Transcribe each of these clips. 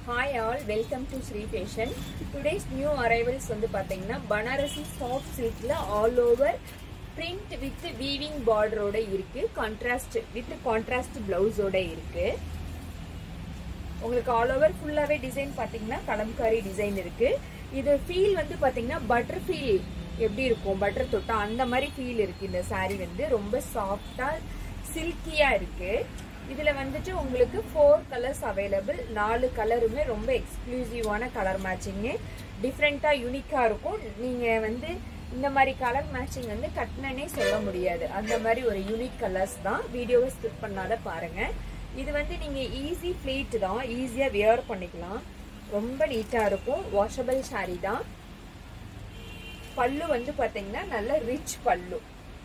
hi all welcome to Sri fashion today's new arrivals வந்து பார்த்தீங்கன்னா Banarasi soft சில்க்ல all over print with weaving பார்டரோட இருக்கு கான்ட்ராஸ்ட் வித் கான்ட்ராஸ்ட் பிளவுஸோட இருக்கு உங்களுக்கு ஆல் ஓவர் ஃபுல்லாவே டிசைன் பாத்தீங்கன்னா கலம்காரி டிசைன் இருக்கு இது ஃபீல் வந்து பாத்தீங்கன்னா பட்டர் ஃபீல் எப்படி இருக்கும் பட்டர் தொட்டா அந்த மாதிரி ஃபீல் இருக்கு இந்த saree வந்து ரொம்ப சாஃப்டா சில்கியா இருக்கு இதுல வந்துட்டு உங்களுக்கு ஃபோர் கலர்ஸ் அவைலபிள் நாலு கலருமே ரொம்ப எக்ஸ்க்ளூசிவான கலர் மேட்சிங்கு டிஃப்ரெண்டா யூனிக்கா இருக்கும் நீங்க வந்து இந்த மாதிரி கலர் மேட்சிங் வந்து கட்டினே சொல்ல முடியாது அந்த மாதிரி ஒரு யூனிக் கலர்ஸ் தான் வீடியோவை ஸ்கிப் பண்ணாத பாருங்க இது வந்து நீங்க ஈஸி ஃபிளீட் தான் ஈஸியா வியர் பண்ணிக்கலாம் ரொம்ப நீட்டா இருக்கும் வாஷபிள் சாரி தான் பல்லு வந்து பாத்தீங்கன்னா நல்ல ரிச் பல்லு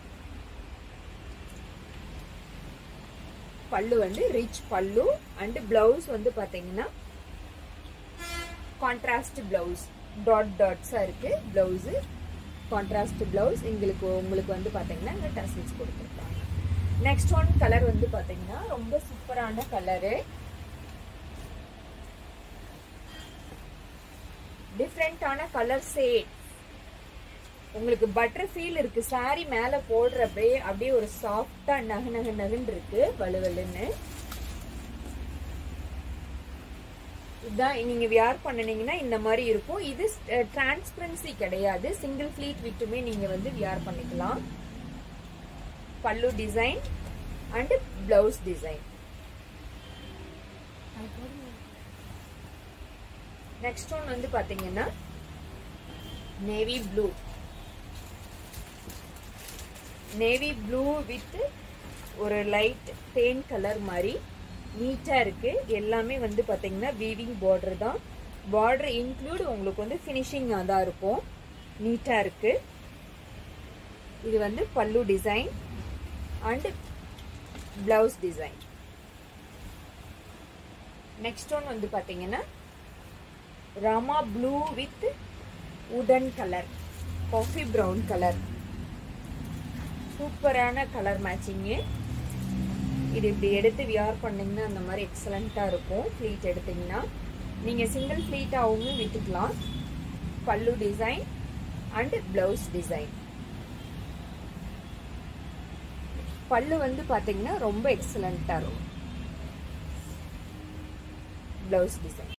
பல்லு வந்து ரிச் பல்லு அண்ட் பிளவுஸ் வந்து பாத்தீங்கன்னா கான்ட்ராஸ்ட் பிளவுஸ் டாட் டாட்ஸா இருக்கு பிளவுஸ் கான்ட்ராஸ்ட் பிளவுஸ் எங்களுக்கு உங்களுக்கு வந்து பாத்தீங்கன்னா இந்த டசல்ஸ் கொடுத்துருக்காங்க நெக்ஸ்ட் ஒன் கலர் வந்து பாத்தீங்கன்னா ரொம்ப சூப்பரான கலரு டிஃப்ரெண்டான கலர் சேட் உங்களுக்கு பட்டர் ஃபீல் இருக்கு சாரி மேல போடுறப்பே அப்படியே ஒரு சாஃப்டா நகு நகு நகுன்னு இருக்கு வலுவலுன்னு இதான் நீங்க வியர் பண்ணினீங்கன்னா இந்த மாதிரி இருக்கும் இது டிரான்ஸ்பரன்சி கிடையாது சிங்கிள் ஃபிளீட் விட்டுமே நீங்க வந்து வியர் பண்ணிக்கலாம் pallu design and blouse design next one வந்து பாத்தீங்கன்னா navy blue navy blue with ஒரு லைட் தேன் கலர் மாதிரி நீட்டா இருக்கு எல்லாமே வந்து பாத்தீங்கன்னா வீவிங் பார்டர் தான் பார்டர் இன்க்ளூட் உங்களுக்கு வந்து ஃபினிஷிங் தான் இருக்கும் நீட்டா இருக்கு இது வந்து pallu design and blouse design next one வந்து பாத்தீங்கன்னா ராமா ப்ளூ வித் உடன் கலர் காஃபி ப்ரௌன் கலர் சூப்பரான கலர் மேட்சிங்கு இது இப்படி எடுத்து வியர் பண்ணிங்கன்னா அந்த மாதிரி எக்ஸலண்ட்டாக இருக்கும் ஃப்ளீட் எடுத்திங்கன்னா நீங்கள் சிங்கிள் ஃப்ளீட்டாகவும் விட்டுக்கலாம் பல்லு டிசைன் அண்ட் ப்ளவுஸ் டிசைன் பல்லு வந்து பார்த்தீங்கன்னா ரொம்ப எக்ஸலண்ட்டாக இருக்கும் ப்ளவுஸ் டிசைன்